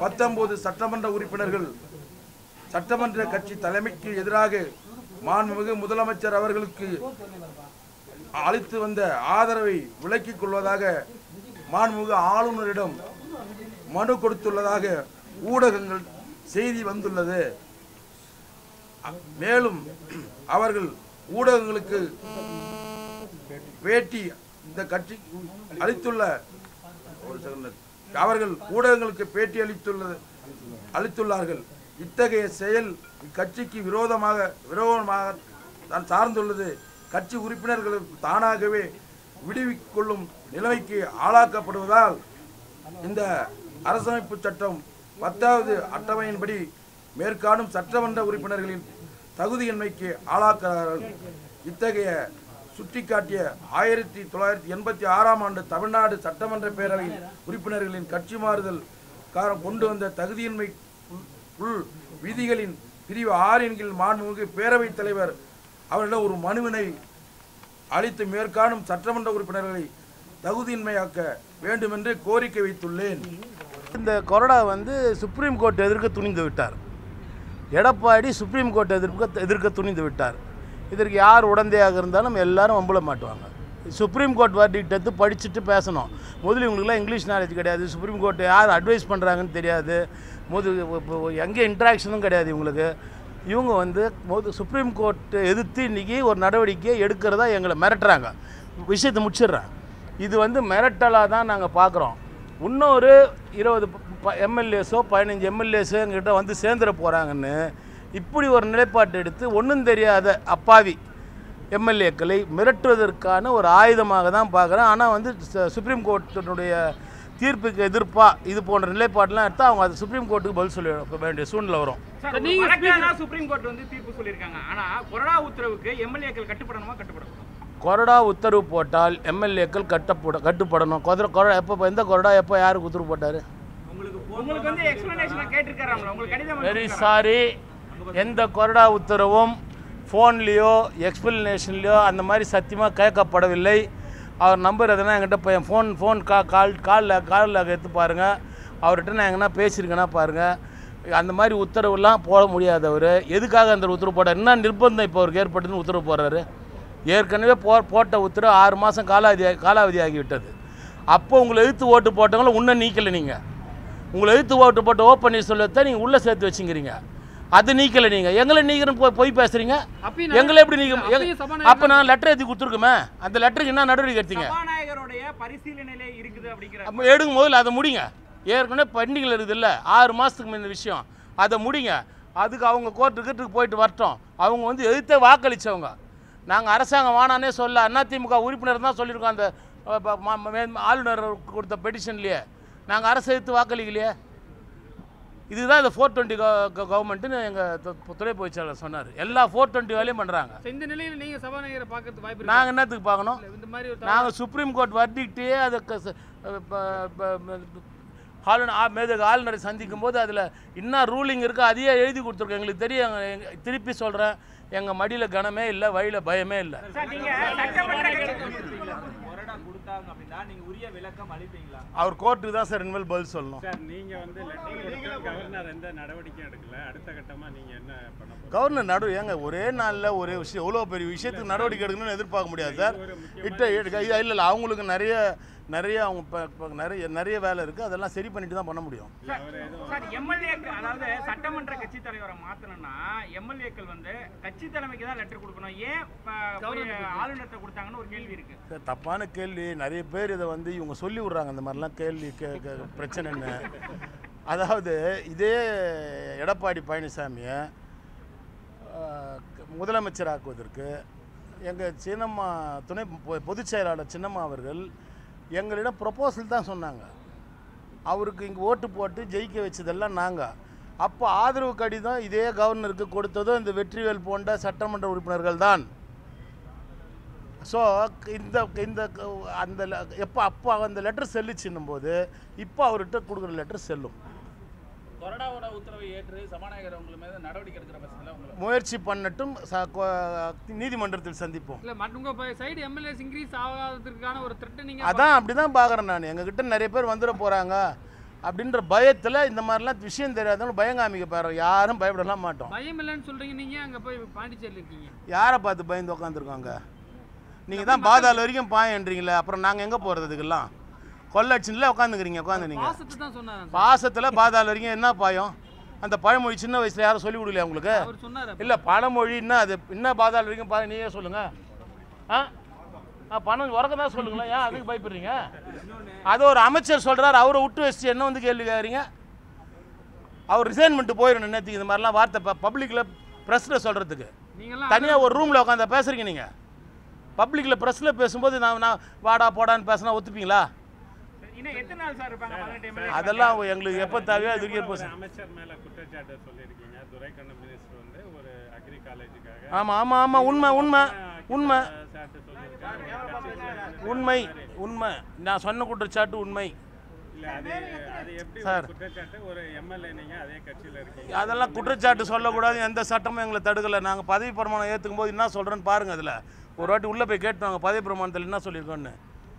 பத்தொன்பது சட்டமன்ற உறுப்பினர்கள் சட்டமன்ற கட்சி தலைமைக்கு எதிராக மாண்புமிகு முதலமைச்சர் அவர்களுக்கு அளித்து வந்த ஆதரவை விலக்கிக் கொள்வதாக மாண்புமிகு ஆளுநரிடம் மனு கொடுத்துள்ளதாக ஊடகங்கள் செய்தி வந்துள்ளது அ- மேலும் அவர்கள் ஊடகங்களுக்கு பேட்டி இந்த கட்சி அளித்துள்ள ஒரு second. அவர்கள் ஊடகங்களுக்கு பேட்டி அளித்துள்ளது அளித்துள்ளார்கள் இத்தகைய செயல் இக்கட்சிக்கு விரோதமாக விரோதமாக தான் சார்ந்துள்ளது கட்சி உறுப்பினர்கள் தானாகவே விடுவிக்கொள்ளும் நிலைமைக்கு ஆளாக்கப்படுவதால் இந்த அரசமைப்பு சட்டம் பத்தாவது அட்டவணையின்படி மேற்காணும் சட்டமன்ற உறுப்பினர்களின் தகுதியின்மைக்கு ஆளாக்கிறார்கள் இத்தகைய சுட்டிக்காட்டிய ஆயிரத்தி தொள்ளாயிரத்தி எண்பத்தி ஆறாம் ஆண்டு தமிழ்நாடு சட்டமன்ற பேரவை உறுப்பினர்களின் கட்சி மாறுதல் காரம் கொண்டு வந்த தகுதியின்மை உள்- உள் விதிகளின் பிரிவு ஆறின் கீழ் மாண்புமிகு பேரவைத் தலைவர் அவரிடம் ஒரு மனுவினை அளித்து மேற்காணும் சட்டமன்ற உறுப்பினர்களை தகுதியின்மையாக்க வேண்டும் என்று கோரிக்கை வைத்துள்ளேன் இந்த கொறடா வந்து சுப்ரீம் கோர்ட் எதிர்க்க துணிந்து விட்டார் எடப்பாடி சுப்ரீம் கோர்ட் எதிர்க்க எதிர்க்க துணிந்து விட்டார் இதற்கு யார் உடந்தையாக இருந்தாலும் எல்லாரும் வம்புல மாட்டுவாங்க சுப்ரீம் கோர்ட் வர்டிக்ட் எடுத்து படிச்சுட்டு பேசணும் முதல்ல இவங்களுக்குலாம் இங்கிலீஷ் நாலேஜ் கிடையாது சுப்ரீம் கோர்ட் யார் அட்வைஸ் பண்ணுறாங்கன்னு தெரியாது முதல் இப்போ எங்கே இன்ட்ராக்ஷனும் கிடையாது இவங்களுக்கு இவங்க வந்து மொத சுப்ரீம் கோர்ட்டை எதிர்த்து இன்றைக்கி ஒரு நடவடிக்கையை எடுக்கிறதா எங்களை மிரட்டுறாங்க விஷயத்தை முடிச்சிடுறேன் இது வந்து மிரட்டலாக தான் நாங்கள் பார்க்குறோம் இன்னொரு இருபது எம்எல்ஏஸோ பதினஞ்சு எம்எல்ஏஸோ எங்ககிட்ட வந்து சேர்ந்துட போகிறாங்கன்னு இப்படி ஒரு நிலைப்பாட்டை எடுத்து ஒன்றும் தெரியாத அப்பாவி எம்எல்ஏக்களை மிரட்டுவதற்கான ஒரு ஆயுதமாக தான் பார்க்குறேன் ஆனால் வந்து ச- சுப்ரீம் கோர்ட்டினுடைய தீர்ப்புக்கு எதிர்ப்பாக இது போன்ற நிலைப்பாட்டெலாம் எடுத்தால் அவங்க அது சுப்ரீம் கோர்ட்டுக்கு பதில் சொல்ல வேண்டிய சூழ்நிலை வரும் சார் நீங்க வழக்காக சுப்ரீம் கோர்ட் வந்து தீர்ப்பு சொல்லியிருக்காங்க ஆனா கொறடா உத்தரவுக்கு எம்எல்ஏக்கள் கட்டுப்படணுமா கட்டுப்படணும் கொறடா உத்தரவு போட்டால் எம்எல்ஏக்கள் கட்டப்பட கட்டுப்படணும் கொதர கொறடா எப்போ எந்த கொறடா எப்போ யாருக்கு உத்தரவு போட்டார் உங்களுக்கு உங்களுக்கு வந்து எக்ஸ்பிளனேஷன் கேட்டிருக்காராம்ல உங்களுக்கு கடிதம் வெரி சாரி எந்த கொறடா உத்தரவும் ஃபோன்லேயோ எக்ஸ்பிளனேஷன்லேயோ அந்த மாதிரி சத்தியமாக கேட்கப்படவில்லை அவர் நம்பர் எதுனா என்கிட்ட இப்போ என் ஃபோன் ஃபோன் கா கால் காலில் காலில் எடுத்து பாருங்கள் அவர்கிட்ட நான் எங்கன்னா பேசியிருக்கேன்னா பாருங்கள் அந்த மாதிரி உத்தரவுலாம் போட முடியாதவர் எதுக்காக அந்த உத்தரவு போட்டார் என்ன நிர்பந்தம் இப்போ அவருக்கு ஏற்பட்டதுன்னு உத்தரவு போடுறாரு ஏற்கனவே போ போட்ட உத்தரவு ஆறு மாதம் காலாவதி காலாவதி ஆகிவிட்டது அப்போ உங்களை எதிர்த்து ஓட்டு போட்டவங்களும் இன்னும் நீக்கலை நீங்கள் உங்களை எதிர்த்து ஓட்டு போட்டு ஓ பன்னீர்செல்வத்தை நீங்கள் உள்ளே சேர்த்து வச்சுக்கிறீங்க அது நீக்கலை நீங்கள் எங்களை நீக்கிறன்னு போய் பொய் பேசுகிறீங்க அப்பயும் எங்களை எப்படி நீக்க அப்பயும் சபாநாயகர் அப்போ நான் லெட்டர் எழுதி கொடுத்துருக்குமே அந்த லெட்டருக்கு என்ன நடவடிக்கை எடுத்தீங்க சபாநாயகருடைய பரிசீலனையிலே இருக்குது அப்படிங்கிற அப்போ எடுக்கும் முதல்ல அதை முடிங்க ஏற்கனவே பண்டிகைகள் இருக்குதுல்ல ஆறு மாதத்துக்கு முன்ன விஷயம் அதை முடிங்க அதுக்கு அவங்க கோர்ட்டு கீட்டுக்கு போயிட்டு வரட்டும் அவங்க வந்து எதிர்த்தே வாக்களித்தவங்க நாங்கள் அரசாங்கம் வானானே சொல்ல அதிமுக உறுப்பினர் தான் சொல்லியிருக்கோம் அந்த அஹ், ப- ம- மே- ஆளுநர் கொடுத்த பெட்டிஷன்லேயே நாங்கள் அரசு எதிர்த்து வாக்களிக்கலையே இதுதான் இந்த ஃபோர் டுவெண்ட்டி கவர்மெண்ட்டுன்னு எங்கள் துணை பொதுச்செயலாளர் சொன்னார் எல்லா ஃபோர் டுவெண்ட்டி வேலையும் பண்ணுறாங்க So, இந்த நிலையில நீங்க சபாநாயகரை பார்க்கறதுக்கு வாய்ப்பு இருக்கு நாங்கள் என்னத்துக்கு பார்க்கணும் இந்த மாதிரி ஒரு நாங்கள் சுப்ரீம் கோர்ட் வர்டிக்டே அதை க- ச- ப- ப- ப- ஆளுநர் ஆ- மேதகு ஆளுநரை சந்திக்கும் போது அதில் என்ன ரூலிங் இருக்கோ அதையே எழுதி கொடுத்துருக்கோம் எங்களுக்கு தெரியும் எங்க- எங்க- திருப்பி சொல்கிறேன் எங்கள் மடியில் கனமே இல்லை வழியில் பயமே இல்லை சார் நீங்க சட்டமன்ற கட்சி கொறடா கொடுத்தாங்க அப்படின்னா நீங்க உரிய விளக்கம் அளிப்பீங்களா அவர் கோர்ட்டுக்கு தான் சார் இனிமேல் பதில் சொல்லணும் சார் நீங்க வந்து லெட்டர் கொடுத்து கவர்னர் எந்த நடவடிக்கையும் எடுக்கல அடுத்த கட்டமா நீங்க என்ன பண்ண போறீங்க கவர்னர் நடு ஏங்க ஒரே நாளில் ஒரே விஷயம் எவ்வளோ பெரிய விஷயத்துக்கு நடவடிக்கை எடுக்கணும்னு எதிர்பார்க்க முடியாது சார் இட்ட இல்லை இல்லை அவங்களுக்கு நிறைய நிறைய அவங்க இப்போ இப்போ நிறைய நிறைய வேலை இருக்குது அதெல்லாம் சரி பண்ணிட்டு தான் பண்ண முடியும் சார் எம்எல்ஏக்கள் அதாவது சட்டமன்ற கட்சி தலைவரை மாத்தணும்னா எம்எல்ஏக்கள் வந்து கட்சி தலைமைக்கு தான் லெட்டர் கொடுக்கணும் ஏன் ப- போய் ஆளுநர்கிட்ட கொடுத்தாங்கன்னு ஒரு கேள்வி இருக்கு சார், தப்பான கேள்வி நிறைய பேர் இதை வந்து இவங்க சொல்லி விட்றாங்க இந்த மாதிரிலாம் கேள்வி கே- கே- பிரச்சனைன்னு அதாவது இதே எடப்பாடி பழனிசாமியை ஆஹ், முதலமைச்சராக்குவதற்கு எங்கள் சின்னம்மா துணை பொ- பொதுச் செயலாளர் சின்னம்மா அவர்கள் எங்களிடம் ப்ரொபோசல் தான் சொன்னாங்க அவருக்கு இங்கே ஓட்டு போட்டு ஜெயிக்க வச்சதெல்லாம் நாங்கள் அப்போ ஆதரவு கடிதம் இதே கவர்னருக்கு கொடுத்ததும் இந்த வெற்றிவேல் போன்ற சட்டமன்ற உறுப்பினர்கள் தான் ஸோ இந்த இந்த க- அந்த ல- எப்போ அப்போ அந்த லெட்டர் செல்லுச்சுன்னும் போது இப்போ அவர்கிட்ட கொடுக்குற லெட்டர் செல்லும் கொறடாவோட உத்தரவை ஏற்று சபாநாயகர் உங்கள் மீது நடவடிக்கை எடுக்கிற பட்சத்தில் உங்களை முயற்சி பண்ணட்டும் ச- கொ- நீதிமன்றத்தில் சந்திப்போம் இல்ல மற்ற உங்க சைடு எம்எல்ஏஸ் இன்க்ரீஸ் ஆகாததுக்கான ஒரு த்ரெட் நீங்க அதான் அப்படி தான் பார்க்குறேன் நான் எங்ககிட்ட நிறைய பேர் வந்துட போகிறாங்க அப்படின்ற பயத்தில் இந்த மாதிரிலாம் விஷயம் தெரியாதவங்க பயம் காமிக்க போகிறோம் யாரும் பயப்படலாம் மாட்டோம் பயம் இல்லைன்னு சொல்றீங்க நீங்க அங்க போய் பாண்டிச்சேரியில் இருக்கீங்க யாரை பார்த்து பயந்து உட்காந்துருக்கோங்க நீங்கள் தான் பாதாள வரைக்கும் பாயன்றீங்களே அப்புறம் நாங்கள் எங்கே போகிறது இதுக்கெல்லாம் கொள்ளடிச்சுல உட்காந்துக்கிறீங்க உட்காந்து நீங்கள் பாசத்தை தான் சொன்னாரு பாசத்தில் பாதாள வரைக்கும் என்ன பாயம் அந்த பழமொழி சின்ன வயசில் யாரும் சொல்லி கொடுக்கலையா உங்களுக்கு அவர் சொன்னாரு இல்லை பழமொழி என்ன அது என்ன பாதாள வரைக்கும் பாய் நீயே சொல்லுங்கள் ஆ ஆ பணம் உறக்க தான் சொல்லுங்களேன் ஏன் அதுக்கு பயப்படுறீங்க அது ஒரு அமைச்சர் சொல்கிறார் அவரை விட்டு வச்சு என்ன வந்து கேள்வி கேட்குறீங்க அவர் ரிசைன் பண்ணிட்டு போயிடணும் நேற்றுக்கு இந்த மாதிரிலாம் வார்த்தை பப்ளிக்கில் ப்ரெஸ்ஸில் சொல்கிறதுக்கு நீங்கெல்லாம் தனியாக ஒரு ரூமில் உட்காந்து பேசுகிறீங்க நீங்கள் பப்ளிக்கில் ப்ரெஸ்ஸில் பேசும்போது நான் நான் வாடா போடான்னு பேசினா ஒத்துப்பீங்களா இன்னும் எத்தனை நாள் சார் இருப்பாங்க பதினெட்டு எம்எல்ஏ அதெல்லாம் எங்களுக்கு எப்போ தேவையோ அது வரைக்கும் ஒரு போச்சு அமைச்சர் மேல குற்றச்சாட்டு சொல்லியிருக்கீங்க துரைக்கண்ணு மினிஸ்டர் வந்து ஒரு அக்ரி காலேஜுக்காக ஆமாம் ஆமாம் ஆமாம் உண்மை உண்மை உண்மை சாட்டு சொல்லியிருக்காரு ஒரு கட்சியில உண்மை உண்மை நான் சொன்ன குற்றச்சாட்டு உண்மை இல்ல அது அது எப்படி ஒரு சார். குற்றச்சாட்டு ஒரு எம்எல்ஏ நீங்க அதே கட்சியில இருக்கீங்க அதெல்லாம் குற்றச்சாட்டு சொல்லக்கூடாது எந்த சட்டமும் எங்களை தடுக்கலை நாங்கள் பதவி பிரமாணம் ஏற்றுக்கும் போது என்ன சொல்கிறேன்னு பாருங்கள் அதில் ஒரு வாட்டி உள்ளே போய் கேட்டு வாங்க பதவி பிரமாணத்தில் என்ன சொல்லியிருக்கோன்னு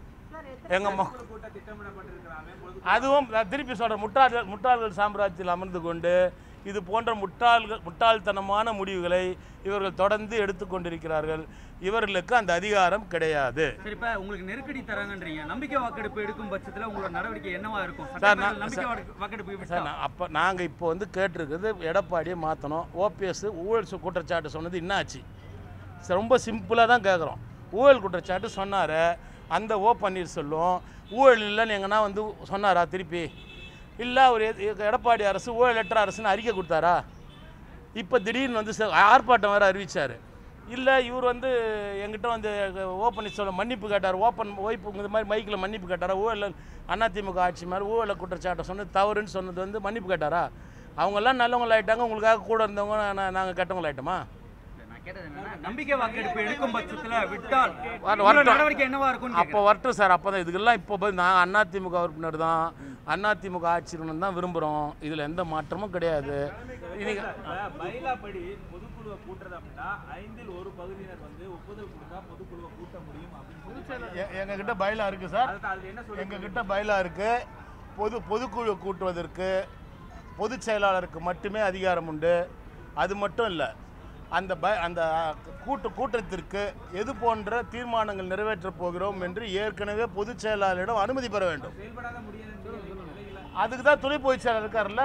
எங்கள் ம கூட்ட திட்டமிடப்பட்டிருக்கிறாங்க பொழுது அதுவும் நான் திருப்பி சொல்கிறேன் முட்டாள்கள் முட்டாள்கள் சாம்ராஜ்யத்தில் அமர்ந்து கொண்டு இது போன்ற முட்டாள்கள் முட்டாள்தனமான முடிவுகளை இவர்கள் தொடர்ந்து எடுத்துக்கொண்டிருக்கிறார்கள் இவர்களுக்கு அந்த அதிகாரம் கிடையாது சரி இப்ப உங்களுக்கு நெருக்கடி தராங்கன்றீங்க நம்பிக்கை வாக்கெடுப்பு எடுக்கும் பட்சத்துல உங்களோட நடவடிக்கை என்னவா இருக்கும் சார், சட்டப்பேரவையில் நான் நம்பிக்கை சார், வாக்கு- வாக்கெடுப்பு விட்டா? சார் நான் அப்போ நாங்கள் இப்போ வந்து கேட்டிருக்கிறது எடப்பாடியை மாற்றணும் ஓபிஎஸ் ஊழல் சு- குற்றச்சாட்டு சொன்னது என்னாச்சு சார் ரொம்ப சிம்பிளாக தான் கேட்குறோம் ஊழல் குற்றச்சாட்டு சொன்னார் அந்த ஓ பன்னீர்செல்வம் ஊழல் இல்லைன்னு எங்கன்னா வந்து சொன்னாரா திருப்பி இல்லை அவர் எ- எ- எடப்பாடி அரசு ஊழலற்ற அரசுன்னு அறிக்கை கொடுத்தாரா இப்போ திடீர்னு வந்து ச- ஆர்ப்பாட்டம் வேறு அறிவிச்சார் இல்லை இவர் வந்து எங்கிட்ட வந்து ஓ பன்னீர்செல்வம் மன்னிப்பு கேட்டார் ஓப்பன் ஓய்ப்பு இந்த மாதிரி மைக்கில் மன்னிப்பு கேட்டாரா ஊழல் அதிமுக ஆட்சி மாதிரி ஊழல் குற்றச்சாட்டை சொன்னது தவறுன்னு சொன்னது வந்து மன்னிப்பு கேட்டாரா அவங்கெல்லாம் நல்லவங்கள ஆயிட்டாங்க உங்களுக்காக கூட இருந்தவங்க நான் நாங்கள் கெட்டவங்கள ஆயிட்டோமா நான் கேட்டது என்னன்னா நம்பிக்கை வாக்கெடுப்பு எடுக்கும் பட்சத்துல விட்டால் வர- உங்களோட வரட்டும். நடவடிக்கை என்னவா இருக்கும் அப்போ வரட்டும் சார் அப்போ தான் இதுக்கெல்லாம் இப்போ போய் நான் அதிமுக உறுப்பினர் தான் அதிமுக ஆட்சி இருக்கணும்னு தான் விரும்புகிறோம் இதில் எந்த மாற்றமும் கிடையாது இன்னைக்கு பைலா படி பொதுக்குழுவை கூட்டுறது அப்படின்னா ஐந்தில் ஒரு பகுதியினர் வந்து ஒப்புதல் கொடுத்தா பொதுக்குழுவை கூட்ட முடியும் அப்படின்னு சொல்லி எ- எங்ககிட்ட பயிலா இருக்குது சார் அதுதான் அதுல என்ன சொல்லி எங்ககிட்ட பயிலா இருக்கு பொது பொதுக்குழு கூட்டுவதற்கு பொதுச் செயலாளருக்கு மட்டுமே அதிகாரம் உண்டு அது மட்டும் இல்லை அந்த ப அந்த கூட்டு கூட்டத்திற்கு எது போன்ற தீர்மானங்கள் நிறைவேற்றப் போகிறோம் என்று ஏற்கனவே பொதுச் செயலாளரிடம் அனுமதி பெற வேண்டும் செயல்படாத முடியாதுன்னு சொல்லி நிலையில அதுக்கு தான் துணை பொதுச் செயலாளர் இருக்கார்ல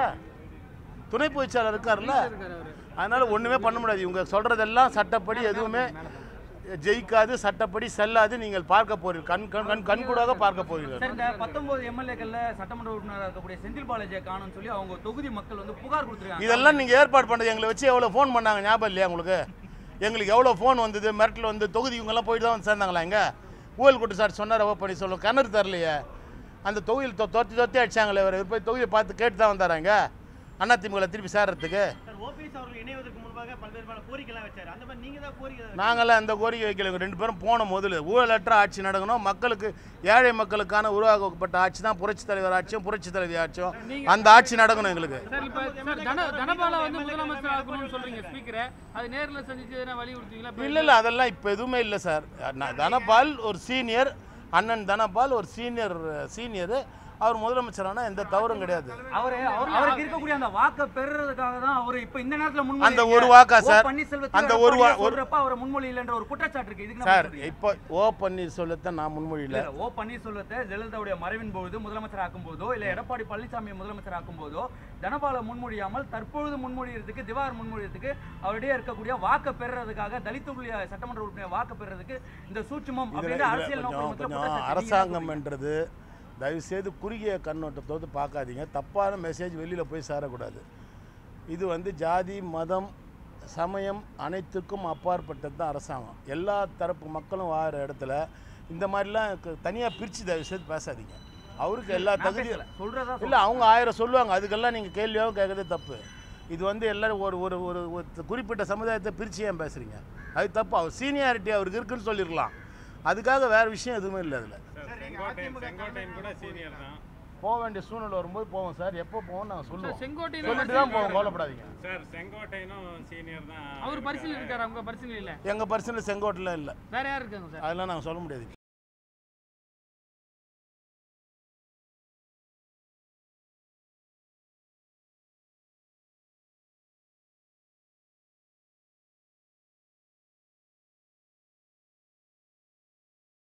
துணை பொதுச் செயலாளர் இருக்கார்ல அதனால ஒன்றுமே பண்ண முடியாது இவங்க சொல்கிறதெல்லாம் சட்டப்படி எதுவுமே ஜெயிக்காது சட்டப்படி செல்லாது நீங்கள் பார்க்க போறீர்கள் கண் கண் கண் கண்கூடாக பார்க்க போகிறீர்கள் சார் இந்த பத்தொன்பது எம்எல்ஏக்கள்ல சட்டமன்ற உறுப்பினராக இருக்கக்கூடிய செந்தில் பாலாஜியை காணும்னு சொல்லி அவங்க தொகுதி மக்கள் வந்து புகார் கொடுத்துருக்காங்க இதெல்லாம் நீங்கள் ஏற்பாடு பண்ணது எங்களை வச்சு எவ்வளோ ஃபோன் பண்ணாங்க ஞாபகம் இல்லையா உங்களுக்கு எங்களுக்கு எவ்வளோ ஃபோன் வந்தது மிரட்டல் வந்து தொகுதி இவங்கெல்லாம் போயிட்டு தான் வந்து சேர்ந்தாங்களா இங்கே ஊழல் குற்றச்சாட்டு சொன்னார் ஓ பண்ணி சொல்லும் கிணறு தரலையே அந்த தொகுதியில் தொ- தொத்தி தொத்தி அடிச்சாங்களே இவர் இவர் போய் தொகுதியை பார்த்து கேட்டு தான் வந்தாராங்க அதிமுகவில் திருப்பி சேர்றதுக்கு ஓபிஎஸ் அவர்கள் இணைவதற்கு முன்பாக பல்வேறு கோரிக்கைலாம் வச்சாரு அந்த மாதிரி நீங்க தான் கோரிக்கை நாங்களாம் அந்த கோரிக்கை வைக்கல ரெண்டு பேரும் போன முதல்ல ஊழலற்ற ஆட்சி நடக்கணும் மக்களுக்கு ஏழை மக்களுக்கான உருவாக்கப்பட்ட ஆட்சி தான் புரட்சி தலைவர் ஆட்சியும் புரட்சி தலைவி ஆட்சியும் அந்த ஆட்சி நடக்கணும் எங்களுக்கு சார் இப்போ சார் தன தனபாலா வந்து முதலமைச்சர் ஆகணும்னு சொல்றீங்க ஸ்பீக்கரை அது நேர்ல சந்திச்சு எதனா வலியுறுத்துவீங்களா இப்ப இல்லை இல்லை அதெல்லாம் இப்போ எதுவுமே இல்லை சார் நான் தனபால் ஒரு சீனியர் அண்ணன் தனபால் ஒரு சீனியர் சீனியர் அவர் முதலமைச்சரானா எந்த தவறும் கிடையாது அவரு அவர் அவருக்கு இருக்கக்கூடிய அந்த வாக்கை பெறுறதுக்காக தான் அவர் இப்ப இந்த நேரத்துல முன்மொழி அந்த ஒரு வாக்கா சார்? பன்னீர்செல்வத்துக்கு அந்த ஒரு வா- எடப்பாடியை ஒரு- சொல்றப்ப அவரை முன்மொழி இல்லைன்ற ஒரு குற்றச்சாட்டு இருக்கு இதுக்கு சார் நம்ம இப்போ ஓ பன்னீர்செல்வத்தை நான் முன்மொழியில் இல்ல, ஓ பன்னீர்செல்வத்தை ஜெயலலிதாவுடைய மறைவின் பொழுது முதலமைச்சர் ஆக்கும் போதோ இல்ல எடப்பாடி பழனிசாமியை முதலமைச்சர் ஆக்கும் போதோ தனபால முன்மொழியாமல் தற்பொழுது முன்மொழியறதுக்கு திவார் முன்மொழியறதுக்கு அவருடைய இருக்கக்கூடிய வாக்க பெறுறதுக்காக தலித் உள்ள சட்டமன்ற உறுப்பினர் வாக்க பெறுறதுக்கு இந்த சூட்சுமம் இதில் அப்படின்ற அரசியல் கொஞ்சம் நோக்கத்துல கொஞ்சம் குற்றச்சாட்டு நீங்க அரசாங்கம் என்ன என்றது தயவுசெய்து குறுகிய கண்ணோட்டத்தோடு பார்க்காதீங்க தப்பான மெசேஜ் வெளியில் போய் சேரக்கூடாது இது வந்து ஜாதி மதம் சமயம் அனைத்துக்கும் அப்பாற்பட்டது தான் அரசாங்கம் எல்லா தரப்பு மக்களும் வாழற இடத்துல இந்த மாதிரிலாம் தனியாக பிரித்து தயவுசெய்து பேசாதீங்க அவருக்கு எல்லா நான் தகுதியும் பேசல. சொல்றதா இல்லை அவங்க ஆயிரம் சொல்லுவாங்க அதுக்கெல்லாம் நீங்கள் கேள்வியாகவும் கேட்கறதே தப்பு இது வந்து எல்லாரும் ஒரு ஒரு ஒரு ஒரு குறிப்பிட்ட சமுதாயத்தை பிரித்து ஏன் பேசுகிறீங்க அது தப்பு அவர் சீனியாரிட்டி அவருக்கு இருக்குன்னு சொல்லியிருக்கலாம் அதுக்காக வேறு விஷயம் எதுவுமே இல்லை அதில் சார் செங்கோட்டையன் செங்கோட்டையன் கூட சீனியர் தான் போக வேண்டிய சூழ்நிலை வரும்போது போவோம் சார் எப்போ போவோம் நாங்கள் சொல்லுவோம் செங்கோட்டையில சொல்லிட்டு தான் போவோம் கவலைப்படாதீங்க சார் செங்கோட்டையனும் சீனியர் தான் அவர் பரிசீலனை இருக்காரு அவங்க பரிசீலனை இல்ல எங்கள் பர்சனில் செங்கோட்டில் இல்லை வேற யார் இருக்காங்க சார் அதெல்லாம் நாங்கள் சொல்ல முடியாது